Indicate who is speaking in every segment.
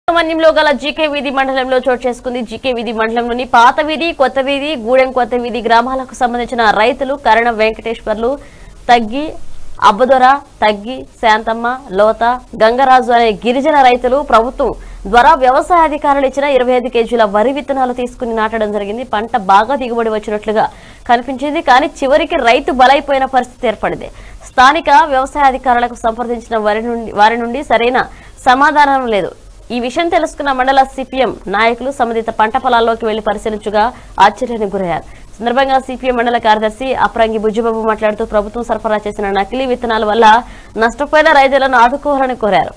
Speaker 1: సుబ్రహ్మణ్యంలో గల జీకే వీధి మండలంలో చోటు చేసుకుంది జీకే వీధి మండలంలోని పాత వీధి కొత్త వీధి గూడెం కొత్త వీధి గ్రామాలకు సంబంధించిన రైతులు కరణ వెంకటేశ్వర్లు తగ్గి అబ్బదొర తగ్గి శాంతమ్మ లోత గంగరాజు అనే గిరిజన రైతులు ప్రభుత్వం ద్వారా వ్యవసాయ అధికారులు ఇచ్చిన ఇరవై ఐదు కేజీల వరి విత్తనాలు తీసుకుని నాటడం జరిగింది పంట బాగా దిగుబడి వచ్చినట్లుగా కనిపించింది కానీ చివరికి రైతు బలైపోయిన పరిస్థితి ఏర్పడింది స్థానిక వ్యవసాయ అధికారులకు సంప్రదించిన వారి నుండి వారి నుండి సరైన సమాధానం లేదు ఈ విషయం తెలుసుకున్న మండల సిపిఎం నాయకులు సంబంధిత పంట పొలాల్లోకి వెళ్లి పరిశీలించగా ఆశ్చర్యానికి గురయ్యారు సందర్భంగా సిపిఎం మండల కార్యదర్శి అప్రంగి బుజ్జిబాబు మాట్లాడుతూ ప్రభుత్వం సరఫరా చేసిన నకిలీ విత్తనాల వల్ల నష్టపోయిన రైతులను ఆదుకోవాలని కోరారు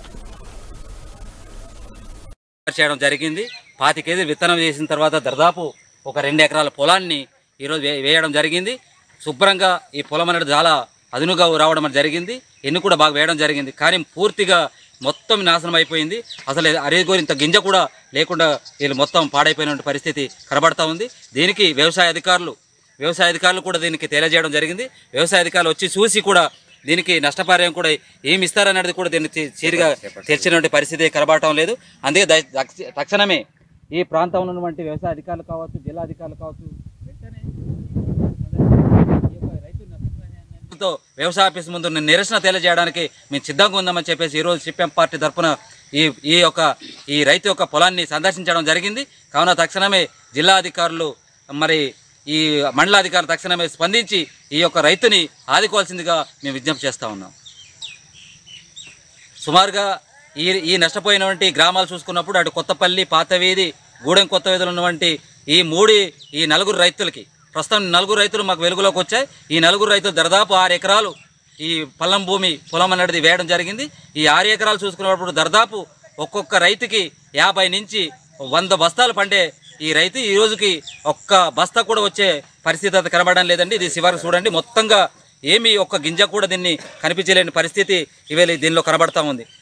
Speaker 2: చేయడం జరిగింది పాతి కేజీ విత్తనం చేసిన తర్వాత దాదాపు ఒక రెండు ఎకరాల పొలాన్ని ఈరోజు వే- వేయడం జరిగింది శుభ్రంగా ఈ పొలం అనేది చాలా అదునుగా రావడం అనేది జరిగింది ఎన్ని కూడా బాగా వేయడం జరిగింది కానీ పూర్తిగా మొత్తం నాశనం అయిపోయింది అసలు అరేగోరి ఇంత గింజ కూడా లేకుండా వీళ్ళు మొత్తం పాడైపోయిన పరిస్థితి కనబడతా ఉంది దీనికి వ్యవసాయ అధికారులు వ్యవసాయ అధికారులు కూడా దీనికి తెలియజేయడం జరిగింది వ్యవసాయ అధికారులు వచ్చి చూసి కూడా దీనికి నష్టపరిహారం కూడా ఏమి ఇస్తారనేది కూడా దీన్ని తి- తీరుగా తెచ్చినటువంటి పరిస్థితి కనబడటం లేదు అందుకే దయ- దక్ష- తక్షణమే ఈ ప్రాంతంలో ఉన్నటువంటి వ్యవసాయ అధికారులు కావచ్చు జిల్లా అధికారులు కావచ్చు వెంటనే ఈ యొక్క రైతు నష్టపరిహారంతో వ్యవసాయ ఆఫీస్ ముందు నిరసన తెలియజేయడానికి మేము సిద్ధంగా ఉందామని చెప్పేసి ఈరోజు సిపిఎం పార్టీ తరఫున ఈ ఈ యొక్క ఈ రైతు యొక్క పొలాన్ని సందర్శించడం జరిగింది కావున తక్షణమే జిల్లా అధికారులు మరి ఈ మండలాధికారులు తక్షణమే స్పందించి ఈ యొక్క రైతుని ఆదుకోవాల్సిందిగా మేము విజ్ఞప్తి చేస్తూ ఉన్నాం సుమారుగా ఈ ఈ నష్టపోయినటువంటి గ్రామాలు చూసుకున్నప్పుడు అటు కొత్తపల్లి పాతవీధి గూడెం కొత్త వీధిలో ఉన్నటువంటి ఈ మూడు ఈ నలుగురు రైతులకి ప్రస్తుతం నలుగురు రైతులు మాకు వెలుగులోకి వచ్చాయి ఈ నలుగురు రైతులు దాదాపు ఆరు ఎకరాలు ఈ పల్లం భూమి పొలం అనేది వేయడం జరిగింది ఈ ఆరు ఎకరాలు చూసుకున్నప్పుడు దాదాపు ఒక్కొక్క రైతుకి యాభై నుంచి వంద బస్తాలు పండే ఈ రైతు ఈ రోజుకి ఒక్క బస్తా కూడా వచ్చే పరిస్థితి అయితే కనబడడం లేదండి ఇది శివారు చూడండి మొత్తంగా ఏమీ ఒక్క గింజ కూడా దీన్ని కనిపించలేని పరిస్థితి ఇవాళ దీనిలో కనబడతా ఉంది